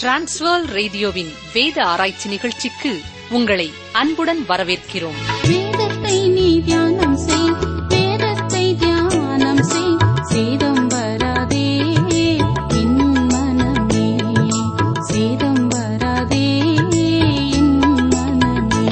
transfer ரேடியோவின் வேத ஆராய்ச்சி நிகழ்ச்சிக்கு உங்களை அன்புடன் வரவேற்கிறோம் வேதத்தை நீ தியானம் செய் வேதத்தை தியானம் செய் சேதம் வராதே என் மனமே சேதம் வராதே என் மனமே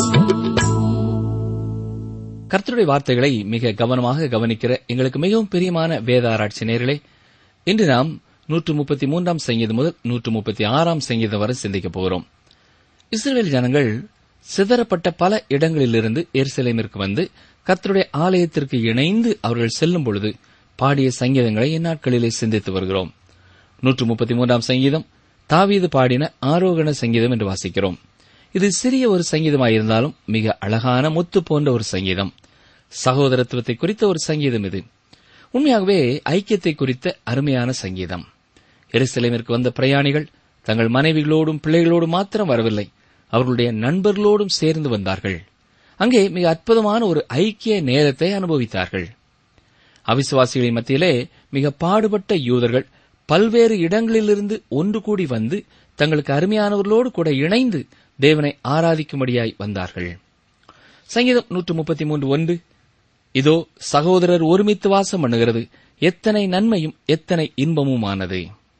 கர்த்தருடைய வார்த்தைகளை மிக கவனமாக கவனிக்கிற எங்களுக்கு மிகவும் பிரியமான வேத ஆராய்ச்சி நேர்களே இன்று நாம் நூற்று முப்பத்தி மூன்றாம் சங்கீதம் முதல் நூற்று முப்பத்தி ஆறாம் சங்கீதம் வரை சிந்திக்கப் போகிறோம் இஸ்ரேல் ஜனங்கள் சிதறப்பட்ட பல இடங்களிலிருந்து எருசலேமிற்கு வந்து கர்த்தருடைய ஆலயத்திற்கு இணைந்து அவர்கள் செல்லும் பொழுது பாடிய சங்கீதங்களை இந்நாட்களிலே சிந்தித்து வருகிறோம் நூற்று முப்பத்தி மூன்றாம் சங்கீதம் தாவீது பாடின ஆரோகண சங்கீதம் என்று வாசிக்கிறோம் இது சிறிய ஒரு சங்கீதமாயிருந்தாலும் மிக அழகான முத்து போன்ற ஒரு சங்கீதம் சகோதரத்துவத்தை குறித்த ஒரு சங்கீதம் இது உண்மையாகவே ஐக்கியத்தை குறித்த அருமையான சங்கீதம் எருசலேமிற்கு வந்த பிரயாணிகள் தங்கள் மனைவிகளோடும் பிள்ளைகளோடும் மாத்திரம் வரவில்லை அவர்களுடைய நண்பர்களோடும் சேர்ந்து வந்தார்கள் அங்கே மிக அற்புதமான ஒரு ஐக்கிய நேரத்தை அனுபவித்தார்கள் அவிசுவாசிகளின் மத்தியிலே மிக பாடுபட்ட யூதர்கள் பல்வேறு இடங்களிலிருந்து ஒன்று கூடி வந்து தங்களுக்கு அருமையானவர்களோடு கூட இணைந்து தேவனை ஆராதிக்கும்படியாய் வந்தார்கள் சங்கீதம் நூற்று முப்பத்தி மூன்று ஒன்று இதோ சகோதரர் ஒருமித்து வாசம் பண்ணுகிறது எத்தனை நன்மையும் எத்தனை இன்பமுமானது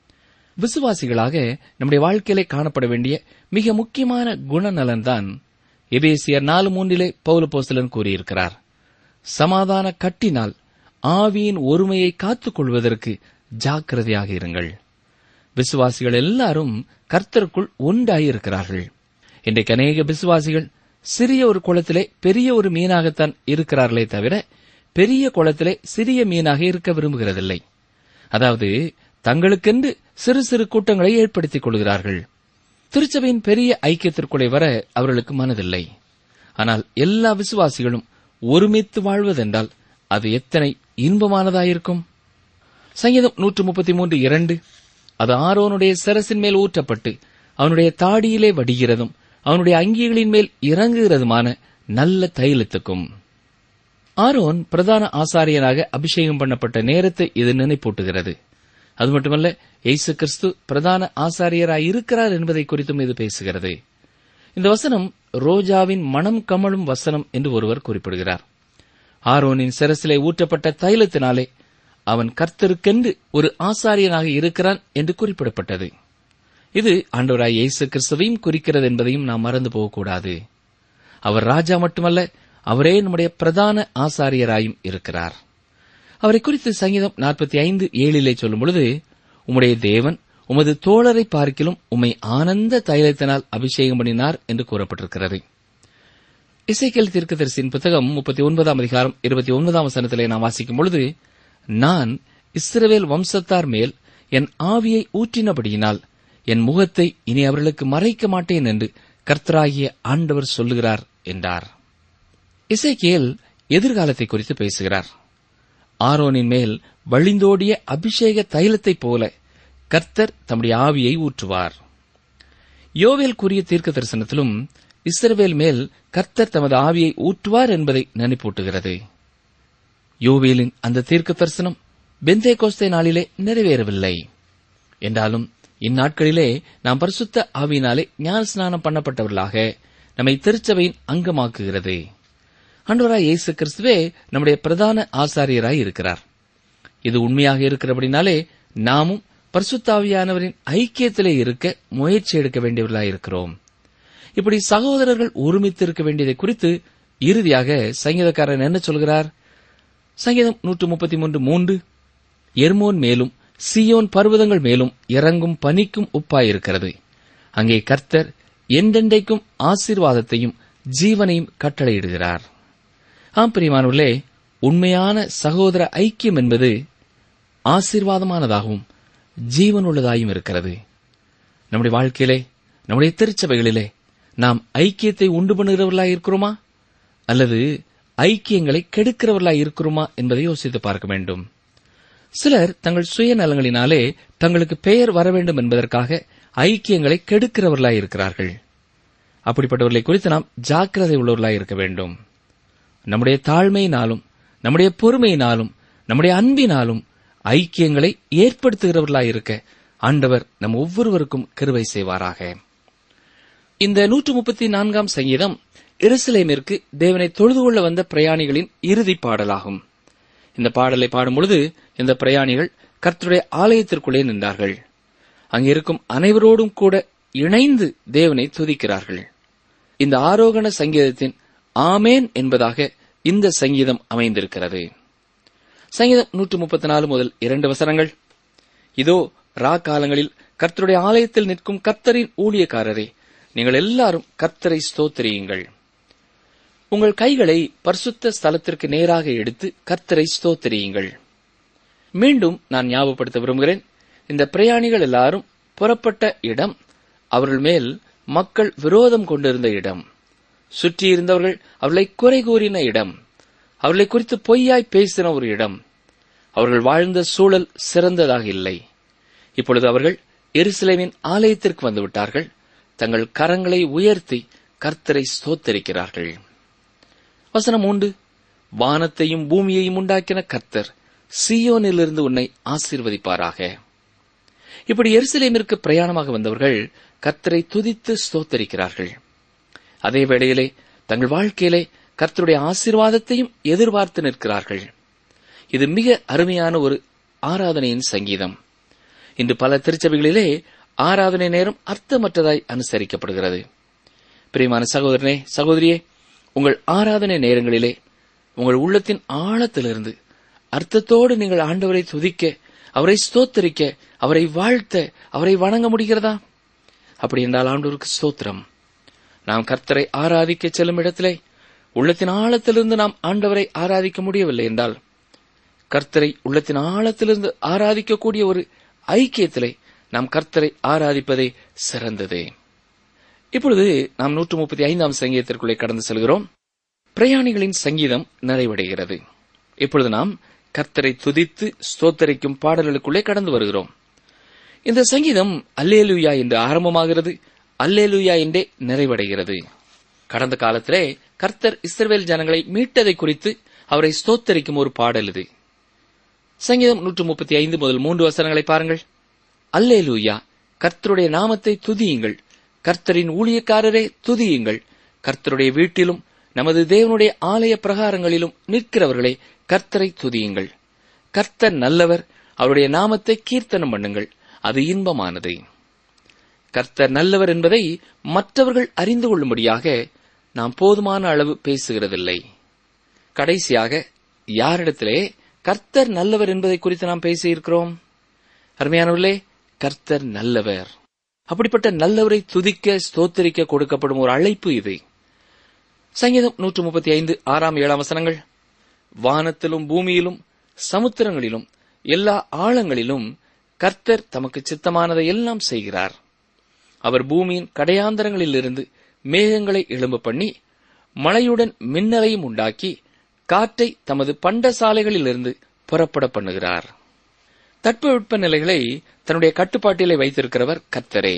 விசுவாசிகளாக நம்முடைய வாழ்க்கையிலே காணப்பட வேண்டிய மிக முக்கியமான குணநலன்தான் எபேசியர் நாலு மூன்றிலே பௌலபோஸ்தலன் கூறியிருக்கிறார் சமாதான கட்டினால் ஆவியின் ஒருமையை காத்துக் கொள்வதற்கு ஜாக்கிரதையாக இருங்கள் விசுவாசிகள் எல்லாரும் கர்த்தருக்குள் ஒன்றாயிருக்கிறார்கள் இன்றைக்கு அநேக விசுவாசிகள் சிறிய ஒரு குளத்திலே பெரிய ஒரு மீனாகத்தான் இருக்கிறார்களே தவிர பெரிய குளத்திலே சிறிய மீனாக இருக்க விரும்புகிறதில்லை அதாவது தங்களுக்கென்று சிறு சிறு கூட்டங்களை ஏற்படுத்திக் கொள்கிறார்கள் திருச்சபையின் பெரிய ஐக்கியத்திற்குள்ளே வர அவர்களுக்கு மனதில்லை ஆனால் எல்லா விசுவாசிகளும் ஒருமித்து வாழ்வதென்றால் அது எத்தனை இன்பமானதாயிருக்கும் சங்கீதம் நூற்று முப்பத்தி மூன்று இரண்டு அது ஆரோனுடைய சிரசின் மேல் ஊற்றப்பட்டு அவனுடைய தாடியிலே வடிகிறதும் அவனுடைய அங்கிகளின் மேல் இறங்குகிறதுமான நல்ல தைலத்துக்கும் ஆரோன் பிரதான ஆசாரியனாக அபிஷேகம் பண்ணப்பட்ட நேரத்தை இது நினைப்பூட்டுகிறது அது மட்டுமல்ல இயேசு கிறிஸ்து பிரதான ஆசாரியராய் இருக்கிறார் என்பதை குறித்தும் இது பேசுகிறது இந்த வசனம் ரோஜாவின் மனம் கமழும் வசனம் என்று ஒருவர் குறிப்பிடுகிறார் ஆரோனின் சிரசிலே ஊற்றப்பட்ட தைலத்தினாலே அவன் கர்த்தருக்கென்று ஒரு ஆசாரியனாக இருக்கிறான் என்று குறிப்பிடப்பட்டது இது ஆண்டவராய் இயேசு கிறிஸ்துவையும் குறிக்கிறது என்பதையும் நாம் மறந்து போகக்கூடாது அவர் ராஜா மட்டுமல்ல அவரே நம்முடைய பிரதான ஆசாரியராயும் இருக்கிறார் அவரை குறித்து சங்கீதம் நாற்பத்தி ஐந்து ஏழிலே சொல்லும் பொழுது உம்முடைய தேவன் உமது தோழரை பார்க்கிலும் உம்மை ஆனந்த தைலத்தினால் அபிஷேகம் பண்ணினார் என்று கூறப்பட்டிருக்கிறது இசைக்கேல் தீர்க்கதரிசியின் புத்தகம் முப்பத்தி ஒன்பதாம் அதிகாரம் இருபத்தி ஒன்பதாம் வசனத்திலே நாம் வாசிக்கும் பொழுது நான் இஸ்ரவேல் வம்சத்தார் மேல் என் ஆவியை ஊற்றினபடியினால் என் முகத்தை இனி அவர்களுக்கு மறைக்க மாட்டேன் என்று கர்த்தராகிய ஆண்டவர் சொல்லுகிறார் என்றார் இசைக்கேல் எதிர்காலத்தை குறித்து பேசுகிறார் ஆரோனின் மேல் வழிந்தோடிய அபிஷேக தைலத்தைப் போல கர்த்தர் தம்முடைய ஆவியை ஊற்றுவார் யோவேல் கூறிய தீர்க்க தரிசனத்திலும் இஸ்ரவேல் மேல் கர்த்தர் தமது ஆவியை ஊற்றுவார் என்பதை நினைப்பூட்டுகிறது யோவேலின் அந்த தீர்க்க தரிசனம் பெந்தே கோஸ்தே நாளிலே நிறைவேறவில்லை என்றாலும் இந்நாட்களிலே நாம் பரிசுத்த ஆவியினாலே ஞான ஸ்நானம் பண்ணப்பட்டவர்களாக நம்மை திருச்சபையின் அங்கமாக்குகிறது ஆண்டவராய் இயேசு கிறிஸ்துவே நம்முடைய பிரதான ஆசாரியராய் இருக்கிறார் இது உண்மையாக இருக்கிறபடினாலே நாமும் பரிசுத்தாவியானவரின் ஐக்கியத்திலே இருக்க முயற்சி எடுக்க வேண்டியவர்களாய் இருக்கிறோம் இப்படி சகோதரர்கள் ஒருமித்து இருக்க வேண்டியதை குறித்து இறுதியாக சங்கீதக்காரன் என்ன சொல்கிறார் சங்கீதம் நூற்று முப்பத்தி மூன்று மூன்று எர்மோன் மேலும் சியோன் பர்வதங்கள் மேலும் இறங்கும் பனிக்கும் உப்பாயிருக்கிறது அங்கே கர்த்தர் எண்டெண்டைக்கும் ஆசீர்வாதத்தையும் ஜீவனையும் கட்டளையிடுகிறார் ஆம் பிரியமானவர்களே உண்மையான சகோதர ஐக்கியம் என்பது ஆசீர்வாதமானதாகவும் ஜீவனுள்ளதாயும் இருக்கிறது நம்முடைய வாழ்க்கையிலே நம்முடைய திருச்சபைகளிலே நாம் ஐக்கியத்தை உண்டு பண்ணுகிறவர்களாய் இருக்கிறோமா அல்லது ஐக்கியங்களை கெடுக்கிறவர்களாய் இருக்கிறோமா என்பதை யோசித்து பார்க்க வேண்டும் சிலர் தங்கள் சுயநலங்களினாலே தங்களுக்கு பெயர் வர வேண்டும் என்பதற்காக ஐக்கியங்களை கெடுக்கிறவர்களாய் இருக்கிறார்கள் அப்படிப்பட்டவர்களை குறித்து நாம் ஜாக்கிரதை உள்ளவர்களாய் இருக்க வேண்டும் நம்முடைய தாழ்மையினாலும் நம்முடைய பொறுமையினாலும் நம்முடைய அன்பினாலும் ஐக்கியங்களை ஏற்படுத்துகிறவர்களாய் இருக்க ஆண்டவர் நம் ஒவ்வொருவருக்கும் கிருபை செய்வாராக இந்த நூற்று முப்பத்தி நான்காம் சங்கீதம் எருசலேமிற்கு தேவனை தொழுது கொள்ள வந்த பிரயாணிகளின் இறுதிப் பாடலாகும் இந்த பாடலை பாடும் பொழுது இந்த பிரயாணிகள் கர்த்தருடைய ஆலயத்திற்குள்ளே நின்றார்கள் அங்கிருக்கும் அனைவரோடும் கூட இணைந்து தேவனை துதிக்கிறார்கள் இந்த ஆரோகண சங்கீதத்தின் ஆமேன் என்பதாக இந்த சங்கீதம் அமைந்திருக்கிறது சங்கீதம் நூற்று முப்பத்தி நாலு முதல் இரண்டு வசனங்கள் இதோ ரா காலங்களில் கர்த்தருடைய ஆலயத்தில் நிற்கும் கர்த்தரின் ஊழியக்காரரே நீங்கள் எல்லாரும் கர்த்தரை ஸ்தோத்திரியுங்கள் உங்கள் கைகளை பரிசுத்த ஸ்தலத்திற்கு நேராக எடுத்து கர்த்தரை ஸ்தோத்திரியுங்கள் மீண்டும் நான் ஞாபகப்படுத்த விரும்புகிறேன் இந்த பிரயாணிகள் எல்லாரும் புறப்பட்ட இடம் அவர்கள் மேல் மக்கள் விரோதம் கொண்டிருந்த இடம் சுற்றியிருந்தவர்கள் அவர்களை குறை கூறின இடம் அவர்களை குறித்து பொய்யாய் பேசின ஒரு இடம் அவர்கள் வாழ்ந்த சூழல் சிறந்ததாக இல்லை இப்பொழுது அவர்கள் எருசலேமின் ஆலயத்திற்கு வந்துவிட்டார்கள் தங்கள் கரங்களை உயர்த்தி கர்த்தரை ஸ்தோத்தரிக்கிறார்கள் வசனம் உண்டு வானத்தையும் பூமியையும் உண்டாக்கின கர்த்தர் சியோனிலிருந்து உன்னை ஆசீர்வதிப்பாராக இப்படி எருசலேமிற்கு பிரயாணமாக வந்தவர்கள் கர்த்தரை துதித்து ஸ்தோத்தரிக்கிறார்கள் அதே வேளையிலே தங்கள் வாழ்க்கையிலே கர்த்தருடைய ஆசீர்வாதத்தையும் எதிர்பார்த்து நிற்கிறார்கள் இது மிக அருமையான ஒரு ஆராதனையின் சங்கீதம் இன்று பல திருச்சபைகளிலே ஆராதனை நேரம் அர்த்தமற்றதாய் அனுசரிக்கப்படுகிறது பிரியமான சகோதரனே சகோதரியே உங்கள் ஆராதனை நேரங்களிலே உங்கள் உள்ளத்தின் ஆழத்திலிருந்து அர்த்தத்தோடு நீங்கள் ஆண்டவரை துதிக்க அவரை ஸ்தோத்தரிக்க அவரை வாழ்த்த அவரை வணங்க முடிகிறதா அப்படி என்றால் ஆண்டவருக்கு ஸ்தோத்திரம் நாம் கர்த்தரை ஆராதிக்க செல்லும் இடத்திலே உள்ளத்தின் ஆழத்திலிருந்து நாம் ஆண்டவரை ஆராதிக்க முடியவில்லை என்றால் கர்த்தரை உள்ளத்தின் ஆழத்திலிருந்து ஆராதிக்கக்கூடிய ஒரு ஐக்கியத்திலே நாம் கர்த்தரை ஆராதிப்பதே சிறந்தது இப்பொழுது நாம் நூற்று முப்பத்தி ஐந்தாம் சங்கீதத்திற்குள்ளே கடந்து செல்கிறோம் பிரயாணிகளின் சங்கீதம் நிறைவடைகிறது இப்பொழுது நாம் கர்த்தரை துதித்து ஸ்தோத்தரிக்கும் பாடல்களுக்குள்ளே கடந்து வருகிறோம் இந்த சங்கீதம் அல்லேலுயா என்று ஆரம்பமாகிறது அல்லேலுயா என்றே நிறைவடைகிறது கடந்த காலத்திலே கர்த்தர் இஸ்ரவேல் ஜனங்களை மீட்டதை குறித்து அவரை ஸ்தோத்தரிக்கும் ஒரு பாடல் இது சங்கீதம் நூற்று முப்பத்தி ஐந்து முதல் மூன்று வசனங்களை பாருங்கள் அல்லேலூயா கர்த்தருடைய நாமத்தை துதியுங்கள் கர்த்தரின் ஊழியக்காரரே துதியுங்கள் கர்த்தருடைய வீட்டிலும் நமது தேவனுடைய ஆலய பிரகாரங்களிலும் நிற்கிறவர்களே கர்த்தரை துதியுங்கள் கர்த்தர் நல்லவர் அவருடைய நாமத்தை கீர்த்தனம் பண்ணுங்கள் அது இன்பமானது கர்த்தர் நல்லவர் என்பதை மற்றவர்கள் அறிந்து கொள்ளும்படியாக நாம் போதுமான அளவு பேசுகிறதில்லை கடைசியாக யாரிடத்திலே கர்த்தர் நல்லவர் என்பதை குறித்து நாம் பேசியிருக்கிறோம் அருமையானவர்களே கர்த்தர் நல்லவர் அப்படிப்பட்ட நல்லவரை துதிக்க ஸ்தோத்தரிக்க கொடுக்கப்படும் ஒரு அழைப்பு இது சங்கீதம் நூற்று முப்பத்தி ஐந்து ஆறாம் ஏழாம் வசனங்கள் வானத்திலும் பூமியிலும் சமுத்திரங்களிலும் எல்லா ஆழங்களிலும் கர்த்தர் தமக்கு சித்தமானதை எல்லாம் செய்கிறார் அவர் பூமியின் கடையாந்தரங்களிலிருந்து மேகங்களை எழும்ப பண்ணி மழையுடன் மின்னலையும் உண்டாக்கி காற்றை தமது பண்டசாலைகளிலிருந்து புறப்பட பண்ணுகிறார் தட்பவெட்ப நிலைகளை தன்னுடைய கட்டுப்பாட்டிலே வைத்திருக்கிறவர் கர்த்தரே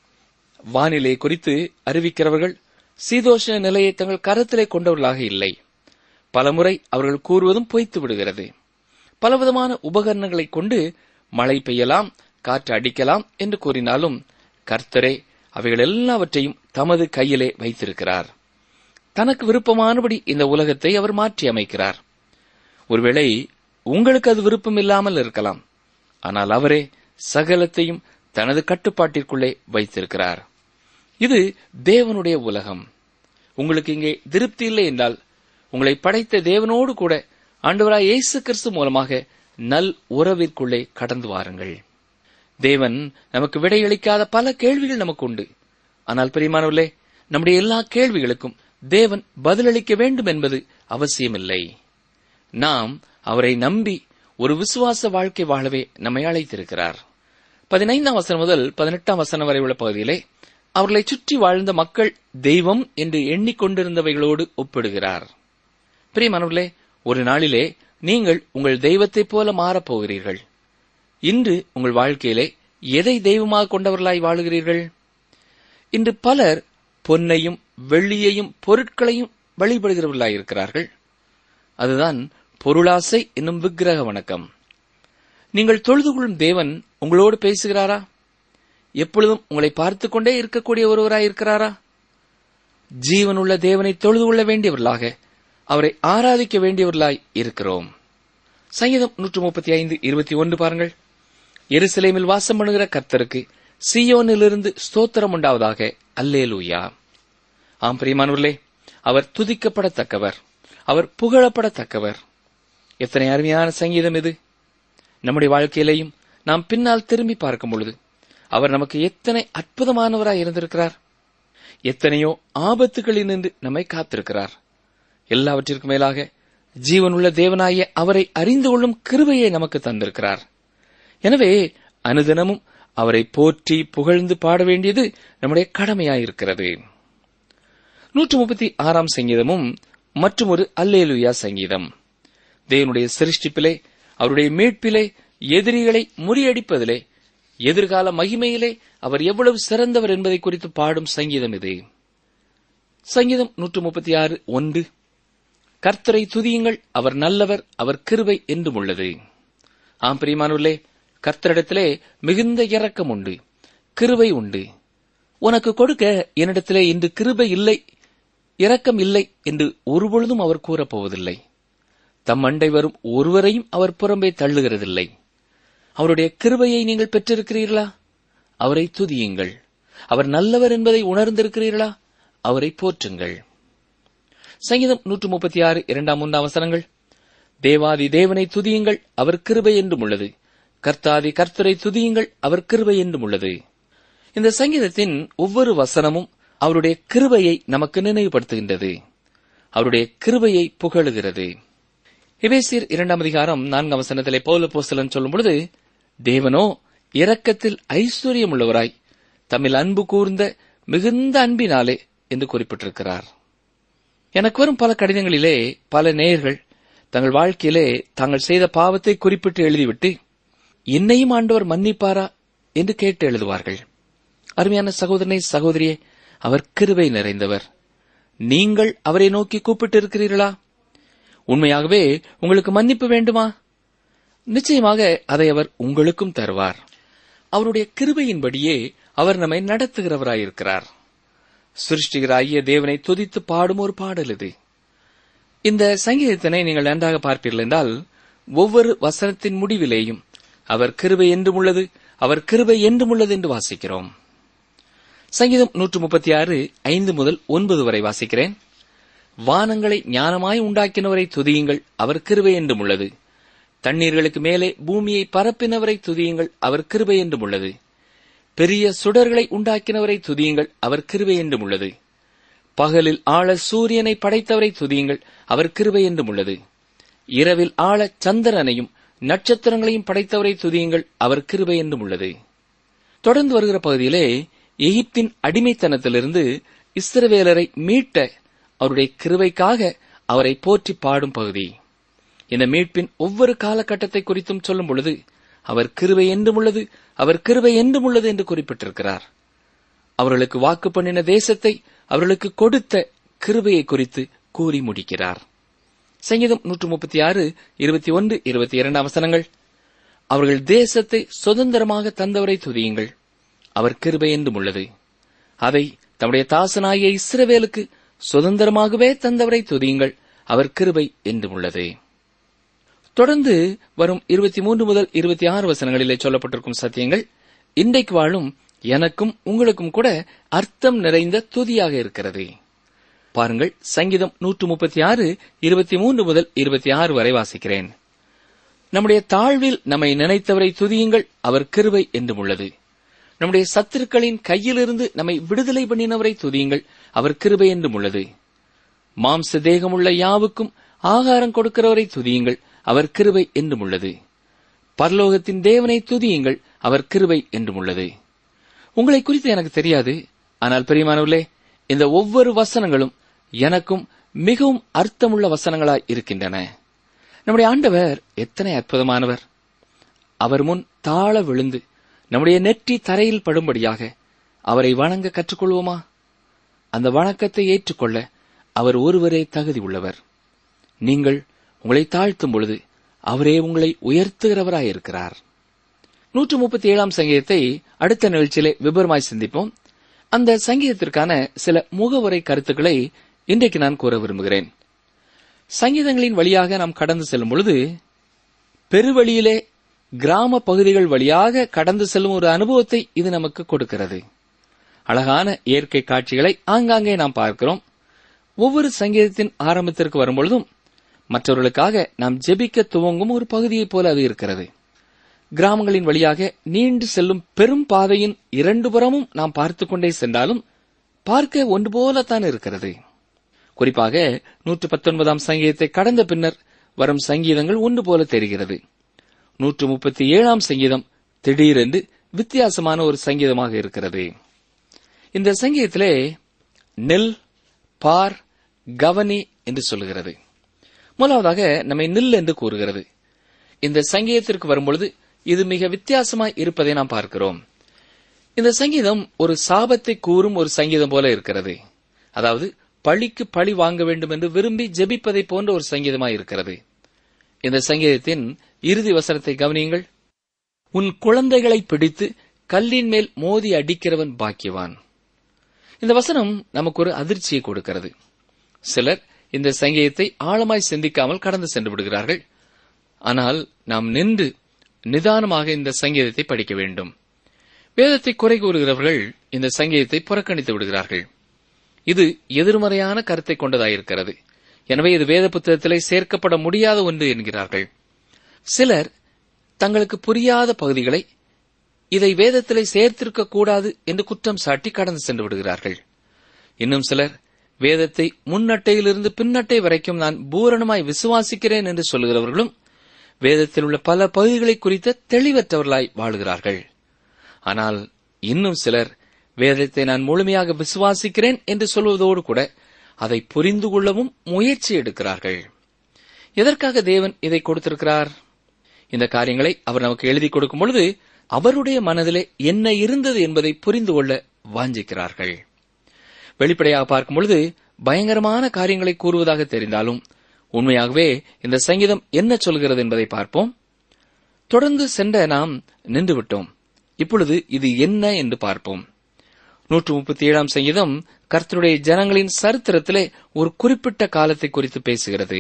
வானிலை குறித்து அறிவிக்கிறவர்கள் சீதோஷ நிலையை தங்கள் கரத்திலே கொண்டவர்களாக இல்லை பலமுறை அவர்கள் கூறுவதும் பொய்த்து விடுகிறது பலவிதமான உபகரணங்களை கொண்டு மழை பெய்யலாம் காற்று அடிக்கலாம் என்று கூறினாலும் கர்த்தரே அவைகள் எல்லாவற்றையும் தமது கையிலே வைத்திருக்கிறார் தனக்கு விருப்பமானபடி இந்த உலகத்தை அவர் மாற்றி அமைக்கிறார் ஒருவேளை உங்களுக்கு அது விருப்பம் இல்லாமல் இருக்கலாம் ஆனால் அவரே சகலத்தையும் தனது கட்டுப்பாட்டிற்குள்ளே வைத்திருக்கிறார் இது தேவனுடைய உலகம் உங்களுக்கு இங்கே திருப்தி இல்லை என்றால் உங்களை படைத்த தேவனோடு கூட ஆண்டவராய் இயேசு கிறிஸ்து மூலமாக நல் உறவிற்குள்ளே கடந்து வாருங்கள் தேவன் நமக்கு விடையளிக்காத பல கேள்விகள் நமக்கு உண்டு ஆனால் பிரியமானவர்களே நம்முடைய எல்லா கேள்விகளுக்கும் தேவன் பதிலளிக்க வேண்டும் என்பது அவசியமில்லை நாம் அவரை நம்பி ஒரு விசுவாச வாழ்க்கை வாழவே நம்மை அழைத்திருக்கிறார் பதினைந்தாம் வசனம் முதல் பதினெட்டாம் வசனம் வரை உள்ள பகுதியிலே அவர்களை சுற்றி வாழ்ந்த மக்கள் தெய்வம் என்று எண்ணிக்கொண்டிருந்தவைகளோடு ஒப்பிடுகிறார் பிரியமானவர்களே ஒரு நாளிலே நீங்கள் உங்கள் தெய்வத்தைப் போல மாறப் போகிறீர்கள் இன்று உங்கள் வாழ்க்கையிலே எதை தெய்வமாக கொண்டவர்களாய் வாழுகிறீர்கள் இன்று பலர் பொன்னையும் வெள்ளியையும் பொருட்களையும் வழிபடுகிறவர்களாய் இருக்கிறார்கள் அதுதான் பொருளாசை என்னும் விக்கிரக வணக்கம் நீங்கள் தொழுது கொள்ளும் தேவன் உங்களோடு பேசுகிறாரா எப்பொழுதும் உங்களை பார்த்துக் கொண்டே இருக்கக்கூடிய ஒருவராய் இருக்கிறாரா ஜீவனுள்ள தேவனை தொழுது கொள்ள வேண்டியவர்களாக அவரை ஆராதிக்க வேண்டியவர்களாய் இருக்கிறோம் சங்கீதம் நூற்று முப்பத்தி ஐந்து இருபத்தி ஒன்று பாருங்கள் எருசலேமில் வாசம் பண்ணுகிற கர்த்தருக்கு சியோனிலிருந்து ஸ்தோத்திரம் உண்டாவதாக அல்லேலூயா ஆம் பிரியமானவர்களே அவர் துதிக்கப்படத்தக்கவர் அவர் புகழப்படத்தக்கவர் எத்தனை அருமையான சங்கீதம் இது நம்முடைய வாழ்க்கையிலேயும் நாம் பின்னால் திரும்பி பார்க்கும் பொழுது அவர் நமக்கு எத்தனை அற்புதமானவராய் இருந்திருக்கிறார் எத்தனையோ ஆபத்துகளில் நின்று நம்மை காத்திருக்கிறார் எல்லாவற்றிற்கும் மேலாக ஜீவனுள்ள தேவனாய அவரை அறிந்து கொள்ளும் கிருபையை நமக்கு தந்திருக்கிறார் எனவே அனுதினமும் அவரை போற்றி புகழ்ந்து பாட வேண்டியது நம்முடைய கடமையாயிருக்கிறது நூற்று முப்பத்தி ஆறாம் சங்கீதமும் மற்றும் ஒரு அல்லேலுயா சங்கீதம் தேவனுடைய சிருஷ்டிப்பிலே அவருடைய மீட்பிலே எதிரிகளை முறியடிப்பதிலே எதிர்கால மகிமையிலே அவர் எவ்வளவு சிறந்தவர் என்பதை குறித்து பாடும் சங்கீதம் இது சங்கீதம் நூற்று முப்பத்தி ஆறு ஒன்று கர்த்தரை துதியுங்கள் அவர் நல்லவர் அவர் கிருபை என்றும் உள்ளது ஆம் பிரியமானவர்களே கர்த்தரிடத்திலே மிகுந்த இரக்கம் உண்டு கிருபை உண்டு உனக்கு கொடுக்க என்னிடத்திலே இன்று கிருபை இல்லை இரக்கம் இல்லை என்று ஒருபொழுதும் அவர் கூறப்போவதில்லை தம் அண்டை வரும் ஒருவரையும் அவர் புறம்பே தள்ளுகிறதில்லை அவருடைய கிருபையை நீங்கள் பெற்றிருக்கிறீர்களா அவரை துதியுங்கள் அவர் நல்லவர் என்பதை உணர்ந்திருக்கிறீர்களா அவரை போற்றுங்கள் சங்கீதம் நூற்று முப்பத்தி ஆறு இரண்டாம் மூன்றாம் வசனங்கள் தேவாதி தேவனை துதியுங்கள் அவர் கிருபை என்றும் உள்ளது கர்த்தாதி கர்த்தரை துதியுங்கள் அவர் கிருபை என்றும் உள்ளது இந்த சங்கீதத்தின் ஒவ்வொரு வசனமும் அவருடைய கிருபையை நமக்கு நினைவுபடுத்துகின்றது அவருடைய கிருபையை புகழுகிறது எபேசியர் இரண்டாம் அதிகாரம் நான்காம் வசனத்திலே பௌல போஸ்தலன் சொல்லும் பொழுது தேவனோ இரக்கத்தில் ஐஸ்வர்யம் உள்ளவராய் தம்மில் அன்பு கூர்ந்த மிகுந்த அன்பினாலே என்று குறிப்பிட்டிருக்கிறார் எனக்கு வரும் பல கடிதங்களிலே பல நேயர்கள் தங்கள் வாழ்க்கையிலே தாங்கள் செய்த பாவத்தை குறிப்பிட்டு எழுதிவிட்டு என்னையும் ஆண்டவர் மன்னிப்பாரா என்று கேட்டு எழுதுவார்கள் அருமையான சகோதரனை சகோதரியே அவர் கிருபை நிறைந்தவர் நீங்கள் அவரை நோக்கி கூப்பிட்டு இருக்கிறீர்களா உண்மையாகவே உங்களுக்கு மன்னிப்பு வேண்டுமா நிச்சயமாக அதை அவர் உங்களுக்கும் தருவார் அவருடைய கிருபையின்படியே அவர் நம்மை நடத்துகிறவராயிருக்கிறார் சிருஷ்டிகராகிய தேவனை துதித்து பாடும் ஒரு பாடல் இது இந்த சங்கீதத்தினை நீங்கள் நன்றாக பார்ப்பீர்கள் என்றால் ஒவ்வொரு வசனத்தின் முடிவிலேயும் அவர் கிருபை என்றும் உள்ளது அவர் கிருபை என்றும் உள்ளது என்று வாசிக்கிறோம் சங்கீதம் நூற்று முப்பத்தி ஆறு ஐந்து முதல் ஒன்பது வரை வாசிக்கிறேன் வானங்களை ஞானமாய் உண்டாக்கினவரை துதியுங்கள் அவர் கிருபை என்றும் உள்ளது தண்ணீர்களுக்கு மேலே பூமியை பரப்பினவரை துதியுங்கள் அவர் கிருபை என்றும் உள்ளது பெரிய சுடர்களை உண்டாக்கினவரை துதியுங்கள் அவர் கிருபை என்றும் உள்ளது பகலில் ஆழ சூரியனை படைத்தவரை துதியுங்கள் அவர் கிருபை என்றும் உள்ளது இரவில் ஆழ சந்திரனையும் நட்சத்திரங்களையும் படைத்தவரை துதியுங்கள் அவர் கிருபை என்றும் உள்ளது தொடர்ந்து வருகிற பகுதியிலே எகிப்தின் அடிமைத்தனத்திலிருந்து இஸ்ரவேலரை மீட்ட அவருடைய கிருபைக்காக அவரை போற்றி பாடும் பகுதி இந்த மீட்பின் ஒவ்வொரு காலகட்டத்தை குறித்தும் சொல்லும் பொழுது அவர் கிருபை என்றும் உள்ளது அவர் கிருபை என்றும் உள்ளது என்று குறிப்பிட்டிருக்கிறார் அவர்களுக்கு வாக்கு பண்ணின தேசத்தை அவர்களுக்கு கொடுத்த கிருபையை குறித்து கூறி முடிக்கிறார் சங்கீதம் நூற்று முப்பத்தி ஆறு இருபத்தி ஒன்று இருபத்தி இரண்டாம் வசனங்கள் அவர்கள் தேசத்தை சுதந்திரமாக தந்தவரை துதியுங்கள் அவர் கிருபை என்றும் உள்ளது அதை தம்முடைய தாசனாகிய இஸ்ரவேலுக்கு சுதந்திரமாகவே தந்தவரை துதியுங்கள் அவர் கிருபை என்றும் உள்ளது தொடர்ந்து வரும் இருபத்தி மூன்று முதல் இருபத்தி ஆறு வசனங்களிலே சொல்லப்பட்டிருக்கும் சத்தியங்கள் இன்றைக்கு வாழும் எனக்கும் உங்களுக்கும் கூட அர்த்தம் நிறைந்த துதியாக இருக்கிறது பாருங்கள் சங்கீதம் நூற்று முப்பத்தி ஆறு இருபத்தி மூன்று முதல் இருபத்தி ஆறு வரை வாசிக்கிறேன் நம்முடைய தாழ்வில் நம்மை நினைத்தவரை துதியுங்கள் அவர் கிருபை என்றும் உள்ளது நம்முடைய சத்துருக்களின் கையிலிருந்து நம்மை விடுதலை பண்ணினவரை துதியுங்கள் அவர் கிருபை என்றும் உள்ளது மாம்ச தேகமுள்ள யாவுக்கும் ஆகாரம் கொடுக்கிறவரை துதியுங்கள் அவர் கிருபை என்றும் உள்ளது பரலோகத்தின் தேவனை துதியுங்கள் அவர் கிருபை என்றும் உள்ளது உங்களை குறித்து எனக்கு தெரியாது ஆனால் பெரியமானவர்களே இந்த ஒவ்வொரு வசனங்களும் எனக்கும் மிகவும் அர்த்தமுள்ள வசனங்களாய் இருக்கின்றன நம்முடைய ஆண்டவர் எத்தனை அற்புதமானவர் அவர் முன் தாழ விழுந்து நம்முடைய நெற்றி தரையில் படும்படியாக அவரை வணங்க கற்றுக்கொள்வோமா அந்த வணக்கத்தை ஏற்றுக்கொள்ள அவர் ஒருவரே தகுதி உள்ளவர் நீங்கள் உங்களை தாழ்த்தும் பொழுது அவரே உங்களை உயர்த்துகிறவராயிருக்கிறார் நூற்று முப்பத்தி ஏழாம் சங்கீதத்தை அடுத்த நிகழ்ச்சியிலே விபரமாய் சிந்திப்போம் அந்த சங்கீதத்திற்கான சில முகவுரை கருத்துக்களை இன்றைக்கு நான் கூற விரும்புகிறேன் சங்கீதங்களின் வழியாக நாம் கடந்து செல்லும் பொழுது பெருவழியிலே கிராம பகுதிகள் வழியாக கடந்து செல்லும் ஒரு அனுபவத்தை இது நமக்கு கொடுக்கிறது அழகான இயற்கை காட்சிகளை ஆங்காங்கே நாம் பார்க்கிறோம் ஒவ்வொரு சங்கீதத்தின் ஆரம்பத்திற்கு வரும்பொழுதும் மற்றவர்களுக்காக நாம் ஜெபிக்க துவங்கும் ஒரு பகுதியைப் போல அது இருக்கிறது கிராமங்களின் வழியாக நீண்டு செல்லும் பெரும் பாதையின் இரண்டு புறமும் நாம் பார்த்துக் கொண்டே சென்றாலும் பார்க்க ஒன்று போலத்தான் இருக்கிறது குறிப்பாக நூற்று பத்தொன்பதாம் சங்கீதத்தை கடந்த பின்னர் வரும் சங்கீதங்கள் ஒன்று போல தெரிகிறது நூற்று முப்பத்தி ஏழாம் சங்கீதம் திடீரென்று வித்தியாசமான ஒரு சங்கீதமாக இருக்கிறது இந்த சங்கீதத்திலே நெல் பார் கவனி என்று சொல்லுகிறது முதலாவதாக நம்மை நில் என்று கூறுகிறது இந்த சங்கீதத்திற்கு வரும்பொழுது இது மிக வித்தியாசமாய் இருப்பதை நாம் பார்க்கிறோம் இந்த சங்கீதம் ஒரு சாபத்தை கூறும் ஒரு சங்கீதம் போல இருக்கிறது அதாவது பழிக்கு பழி வாங்க வேண்டும் என்று விரும்பி ஜெபிப்பதை போன்ற ஒரு சங்கீதமாய் இருக்கிறது இந்த சங்கீதத்தின் இறுதி வசனத்தை கவனியுங்கள் உன் குழந்தைகளை பிடித்து கல்லின் மேல் மோதி அடிக்கிறவன் பாக்கியவான் இந்த வசனம் நமக்கு ஒரு அதிர்ச்சியை கொடுக்கிறது சிலர் இந்த சங்கீதத்தை ஆழமாய் சிந்திக்காமல் கடந்து சென்று விடுகிறார்கள் ஆனால் நாம் நின்று நிதானமாக இந்த சங்கீதத்தை படிக்க வேண்டும் வேதத்தை குறை கூறுகிறவர்கள் இந்த சங்கீதத்தை புறக்கணித்து விடுகிறார்கள் இது எதிர்மறையான கருத்தை கொண்டதாயிருக்கிறது எனவே இது வேத புத்தகத்திலே சேர்க்கப்பட முடியாத ஒன்று என்கிறார்கள் சிலர் தங்களுக்கு புரியாத பகுதிகளை இதை வேதத்திலே சேர்த்திருக்க கூடாது என்று குற்றம் சாட்டி கடந்து சென்று விடுகிறார்கள் இன்னும் சிலர் வேதத்தை முன்னட்டையிலிருந்து பின்னட்டை வரைக்கும் நான் பூரணமாய் விசுவாசிக்கிறேன் என்று சொல்லுகிறவர்களும் வேதத்தில் உள்ள பல பகுதிகளை குறித்த தெளிவற்றவர்களாய் வாழுகிறார்கள் ஆனால் இன்னும் சிலர் வேதத்தை நான் முழுமையாக விசுவாசிக்கிறேன் என்று சொல்வதோடு கூட அதை புரிந்து கொள்ளவும் முயற்சி எடுக்கிறார்கள் எதற்காக தேவன் இதை கொடுத்திருக்கிறார் இந்த காரியங்களை அவர் நமக்கு எழுதி கொடுக்கும் பொழுது அவருடைய மனதிலே என்ன இருந்தது என்பதை புரிந்து கொள்ள வாஞ்சிக்கிறார்கள் வெளிப்படையாக பார்க்கும் பொழுது பயங்கரமான காரியங்களை கூறுவதாக தெரிந்தாலும் உண்மையாகவே இந்த சங்கீதம் என்ன சொல்கிறது என்பதை பார்ப்போம் தொடர்ந்து சென்ற நாம் நின்றுவிட்டோம் இப்பொழுது இது என்ன என்று பார்ப்போம் நூற்று முப்பத்தி ஏழாம் சங்கீதம் கர்த்தருடைய ஜனங்களின் சரித்திரத்திலே ஒரு குறிப்பிட்ட காலத்தை குறித்து பேசுகிறது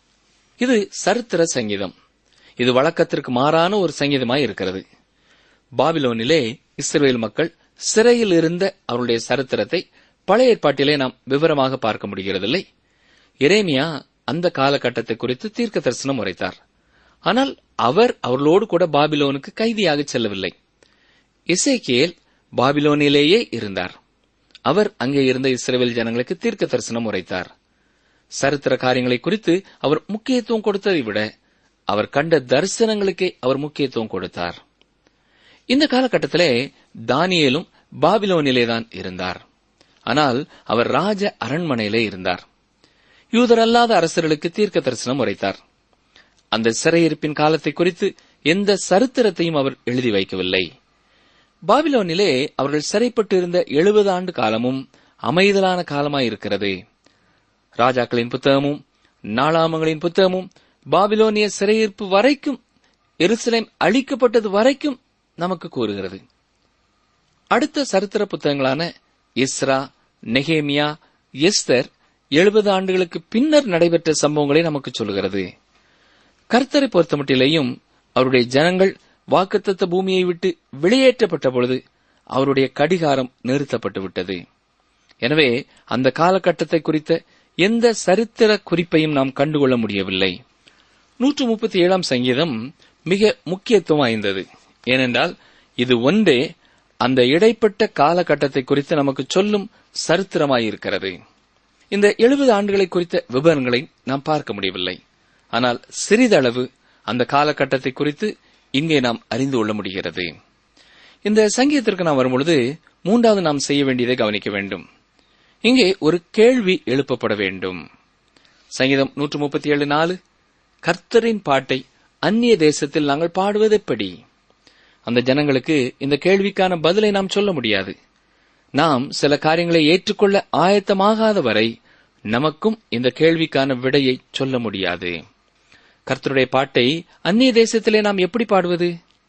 இது சரித்திர சங்கீதம் இது வழக்கத்திற்கு மாறான ஒரு சங்கீதமாய் இருக்கிறது பாபிலோனிலே இஸ்ரேல் மக்கள் சிறையில் இருந்த அவருடைய சரித்திரத்தை பழைய ஏற்பாட்டிலே நாம் விவரமாக பார்க்க முடிகிறதில்லை எரேமியா அந்த காலகட்டத்தை குறித்து தீர்க்க தரிசனம் உரைத்தார் ஆனால் அவர் அவர்களோடு கூட பாபிலோனுக்கு கைதியாக செல்லவில்லை இசைக்கியேல் பாபிலோனிலேயே இருந்தார் அவர் அங்கே இருந்த இஸ்ரேல் ஜனங்களுக்கு தீர்க்க தரிசனம் உரைத்தார் சரித்திர காரியங்களை குறித்து அவர் முக்கியத்துவம் கொடுத்ததை விட அவர் கண்ட தரிசனங்களுக்கே அவர் முக்கியத்துவம் கொடுத்தார் இந்த காலகட்டத்திலே தானியேலும் பாபிலோனிலேதான் இருந்தார் ஆனால் அவர் ராஜ அரண்மனையிலே இருந்தார் யூதரல்லாத அரசர்களுக்கு தீர்க்க தரிசனம் உரைத்தார் அந்த சிறையிருப்பின் காலத்தை குறித்து எந்த சரித்திரத்தையும் அவர் எழுதி வைக்கவில்லை பாபிலோனிலே அவர்கள் சிறைப்பட்டு இருந்த எழுபது ஆண்டு காலமும் அமைதலான காலமாயிருக்கிறது ராஜாக்களின் புத்தகமும் நாளாமங்களின் புத்தகமும் பாபிலோனிய சிறையிருப்பு வரைக்கும் எருசலேம் அழிக்கப்பட்டது வரைக்கும் நமக்கு கூறுகிறது அடுத்த சரித்திர புத்தகங்களான இஸ்ரா நெகேமியா எஸ்தர் எழுபது ஆண்டுகளுக்கு பின்னர் நடைபெற்ற சம்பவங்களை நமக்கு சொல்கிறது கர்த்தரை பொறுத்தமட்டிலேயும் அவருடைய ஜனங்கள் வாக்குத்தத்த பூமியை விட்டு வெளியேற்றப்பட்ட பொழுது அவருடைய கடிகாரம் நிறுத்தப்பட்டு விட்டது எனவே அந்த காலகட்டத்தை குறித்த எந்த சரித்திர குறிப்பையும் நாம் கண்டுகொள்ள முடியவில்லை நூற்று முப்பத்தி ஏழாம் சங்கீதம் மிக முக்கியத்துவம் வாய்ந்தது ஏனென்றால் இது ஒன்றே அந்த இடைப்பட்ட காலகட்டத்தை குறித்து நமக்கு சொல்லும் சரித்திரமாயிருக்கிறது இந்த எழுபது ஆண்டுகளை குறித்த விவரங்களை நாம் பார்க்க முடியவில்லை ஆனால் சிறிதளவு அந்த காலகட்டத்தை குறித்து இங்கே நாம் அறிந்து கொள்ள முடிகிறது இந்த சங்கீதத்திற்கு நாம் வரும்பொழுது மூன்றாவது நாம் செய்ய வேண்டியதை கவனிக்க வேண்டும் இங்கே ஒரு கேள்வி எழுப்பப்பட வேண்டும் சங்கீதம் நூற்று முப்பத்தி ஏழு நாலு கர்த்தரின் பாட்டை அந்நிய தேசத்தில் நாங்கள் பாடுவது எப்படி அந்த ஜனங்களுக்கு இந்த கேள்விக்கான பதிலை நாம் சொல்ல முடியாது நாம் சில காரியங்களை ஏற்றுக்கொள்ள ஆயத்தமாகாத வரை நமக்கும் இந்த கேள்விக்கான விடையை சொல்ல முடியாது கர்த்தருடைய பாட்டை அந்நிய தேசத்திலே நாம் எப்படி பாடுவது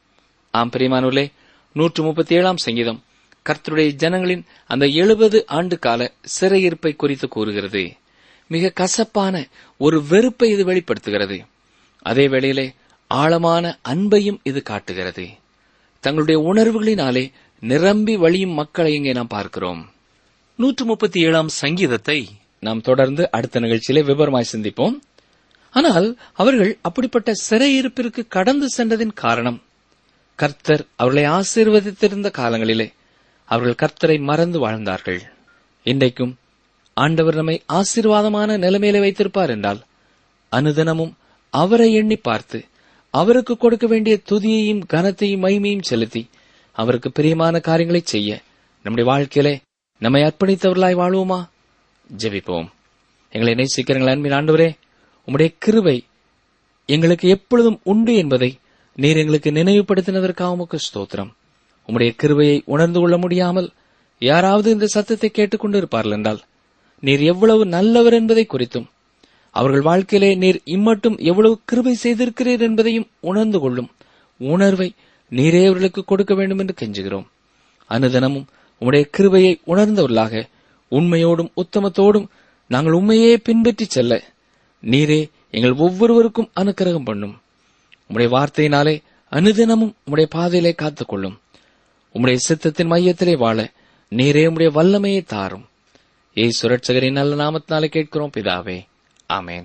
ஆம் பிரியமானூர்களே நூற்று முப்பத்தி ஏழாம் சங்கீதம் கர்த்தருடைய ஜனங்களின் அந்த எழுபது ஆண்டு கால சிறையிருப்பை குறித்து கூறுகிறது மிக கசப்பான ஒரு வெறுப்பை இது வெளிப்படுத்துகிறது அதே வேளையிலே ஆழமான அன்பையும் இது காட்டுகிறது தங்களுடைய உணர்வுகளினாலே நிரம்பி வழியும் மக்களை இங்கே நாம் பார்க்கிறோம் நூற்று முப்பத்தி ஏழாம் சங்கீதத்தை நாம் தொடர்ந்து அடுத்த நிகழ்ச்சியிலே விவரமாய் சிந்திப்போம் ஆனால் அவர்கள் அப்படிப்பட்ட சிறையிருப்பிற்கு கடந்து சென்றதின் காரணம் கர்த்தர் அவர்களை ஆசீர்வதித்திருந்த காலங்களிலே அவர்கள் கர்த்தரை மறந்து வாழ்ந்தார்கள் இன்றைக்கும் ஆண்டவர் நம்மை ஆசீர்வாதமான நிலைமையில வைத்திருப்பார் என்றால் அனுதினமும் அவரை எண்ணி பார்த்து அவருக்கு கொடுக்க வேண்டிய துதியையும் கனத்தையும் மகிமையும் செலுத்தி அவருக்கு பிரியமான காரியங்களை செய்ய நம்முடைய வாழ்க்கையிலே நம்மை அர்ப்பணித்தவர்களாய் வாழ்வோமா ஜெபிப்போம் எங்களை நேசிக்கிறீங்கள் அன்பின் ஆண்டவரே உம்முடைய கிருபை எங்களுக்கு எப்பொழுதும் உண்டு என்பதை நீர் எங்களுக்கு நினைவுபடுத்தினதற்காக உமக்கு ஸ்தோத்திரம் உம்முடைய கிருபையை உணர்ந்து கொள்ள முடியாமல் யாராவது இந்த சத்தத்தை கேட்டுக்கொண்டு இருப்பார்கள் என்றால் நீர் எவ்வளவு நல்லவர் என்பதை குறித்தும் அவர்கள் வாழ்க்கையிலே நீர் இம்மட்டும் எவ்வளவு கிருபை செய்திருக்கிறீர் என்பதையும் உணர்ந்து கொள்ளும் உணர்வை நீரே அவர்களுக்கு கொடுக்க வேண்டும் என்று கெஞ்சுகிறோம் அனுதினமும் உம்முடைய கிருபையை உணர்ந்தவர்களாக உண்மையோடும் உத்தமத்தோடும் நாங்கள் உண்மையே பின்பற்றி செல்ல நீரே எங்கள் ஒவ்வொருவருக்கும் அனுக்கிரகம் பண்ணும் உம்முடைய வார்த்தையினாலே அனுதினமும் உம்முடைய பாதையிலே காத்துக்கொள்ளும் உம்முடைய சித்தத்தின் மையத்திலே வாழ நீரே உம்முடைய வல்லமையை தாரும் ஏய் சுரட்சகரின் நல்ல நாமத்தினாலே கேட்கிறோம் பிதாவே ஆமேன்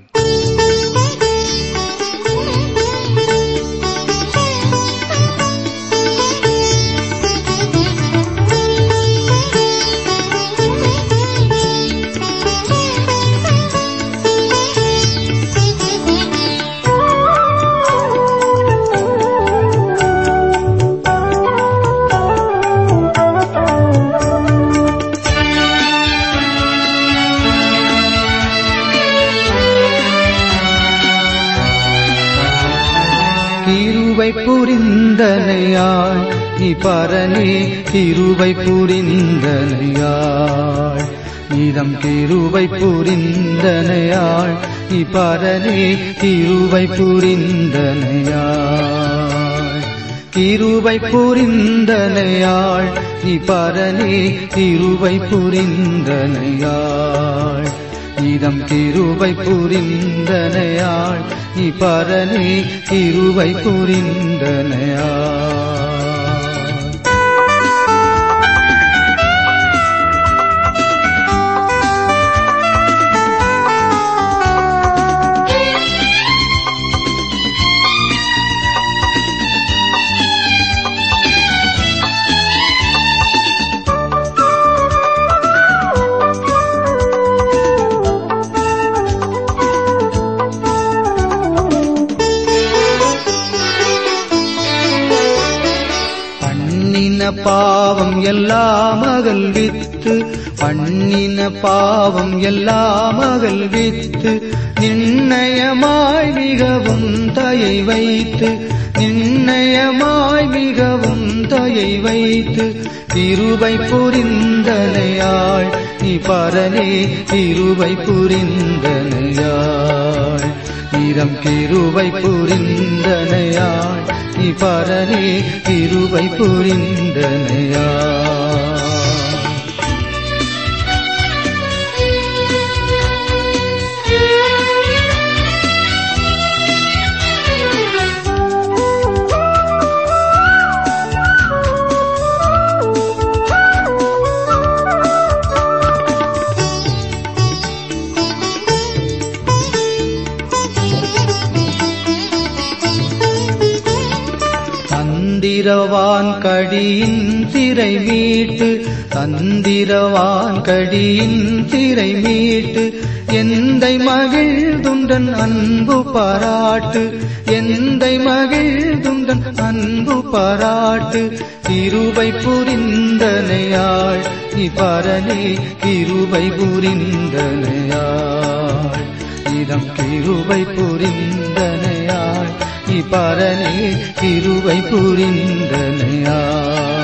கிருபை புரிந்தனையாள் நீ பரனே கிருபை புரிந்தனையாள் இதம் கிருபை புரிந்தனையாள் நீ பரனே கிருபை புரிந்தனையாள் கிருபை புரிந்தனையாள் நீ பரனே கிருபை புரிந்தனையாள் இதம் கிருபை புரிந்தனையாள் நீ பரனே கிருபை புரிந்தனையாள் பண்ணின பாவம் எல்லாம் மகள் வித்து பண்ணின பாவம் எல்லாம் மகள் வித்து நிர்ணயமாய் மிகவும் தயை வைத்து நிர்ணயமாய் மிகவும் தயை வைத்து கிருபை புரிந்தனையாள் நீ பரனே கிருபை புரிந்தனையாள் இதம் கிருபை புரிந்தனையாள் நீ பரனே கிருபை புரிந்தனையாள் தந்திரவான் கடியின் சிறை மீட்டு தந்திரவான் கடியின் சிறை மீட்டு எந்தை மகிழ்துண்டன் அன்பு பாராட்டு எந்தை மகிழ்துண்டன் அன்பு பாராட்டு கிருபை புரிந்தனையாள் நீ பரனே கிருபை புரிந்தனையாள் இதம் கிருபை புரிந்தனையாள் நீ பரனே கிருபை புரிந்தனையாள்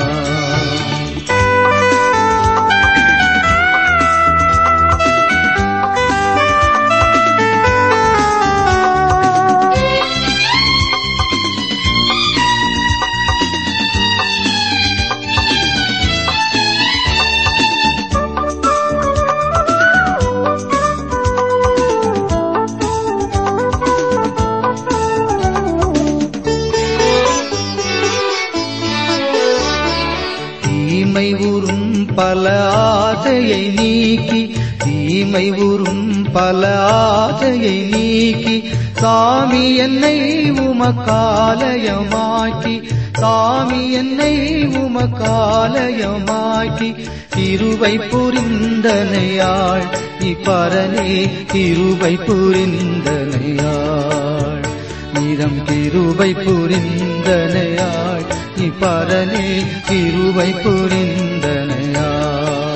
தீமை உறும் பல ஆசையை நீக்கி தீமை உறும் பல ஆசையை நீக்கி சாமி என்னை உமக்காலயமாக்கி சாமி என்னை உமக்காலயமாக்கி இருவை புரிந்தனையாள் இப்பரனே இருவை புரிந்தனையாள் நீதம் கிருபை புரிந்தனையாள் இப்பரனே கிருபை புரிந்தனையாள்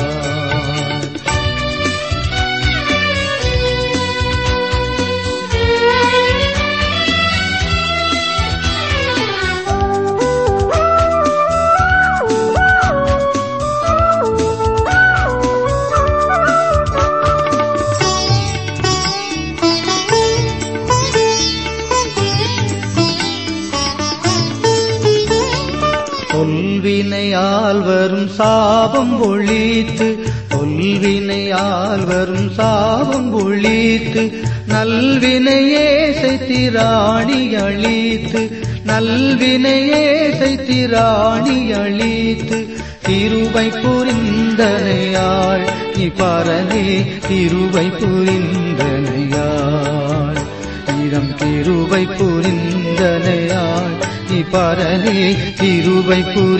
தொல்வினையால் வரும் சாபம் ஒழித்து தொல்வினையால் வரும் சாபம் ஒழித்து நல்வினையே செய்திராணி அழித்து நல்வினையே செய்திராணி அழித்து திருவை புரிந்தனையாள் இப்பரனே திருவை புரிந்தனையாள் இடம் திருவை புரிந்தனையாள் நீ பரனே திருவை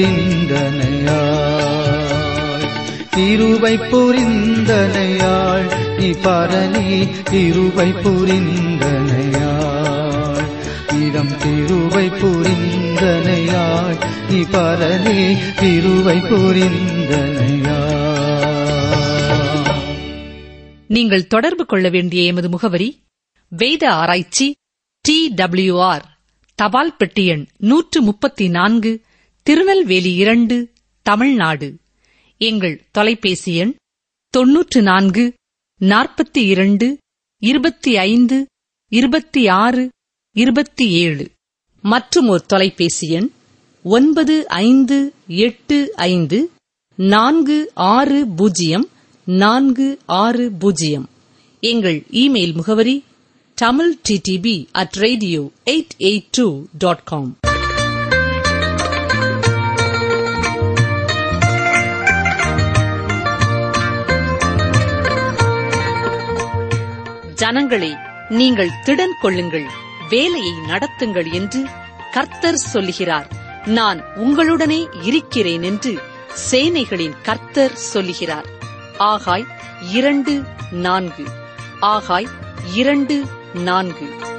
புரிந்தனையாள் திருவை புரிந்தனையாள் நீ பரனே திருவை புரிந்தனையாள் இடம் திருவை புரிந்தனையாள் நீ பரனே திருவை புரிந்தனையாள் நீங்கள் தொடர்பு கொள்ள வேண்டிய எமது முகவரி வேத ஆராய்ச்சி டி ஆர் தபால் பெட்டி எண் நூற்று முப்பத்தி நான்கு திருநெல்வேலி இரண்டு தமிழ்நாடு எங்கள் தொலைபேசி எண் தொன்னூற்று நான்கு நாற்பத்தி இரண்டு இருபத்தி ஐந்து இருபத்தி ஆறு இருபத்தி ஏழு மற்றும் ஒரு தொலைபேசி எண் ஒன்பது ஐந்து எட்டு ஐந்து நான்கு ஆறு பூஜ்ஜியம் நான்கு ஆறு பூஜ்ஜியம் எங்கள் இமெயில் முகவரி Tamil DTP at radio eight eight two dot com ஜனங்களே நீங்கள் திடன் கொள்ளுங்கள் வேலையை நடத்துங்கள் என்று கர்த்தர் சொல்லுகிறார் நான் உங்களுடனே இருக்கிறேன் என்று சேனைகளின் கர்த்தர் சொல்லுகிறார் ஆகாய் இரண்டு நான்கு ஆகாய் இரண்டு நான்கு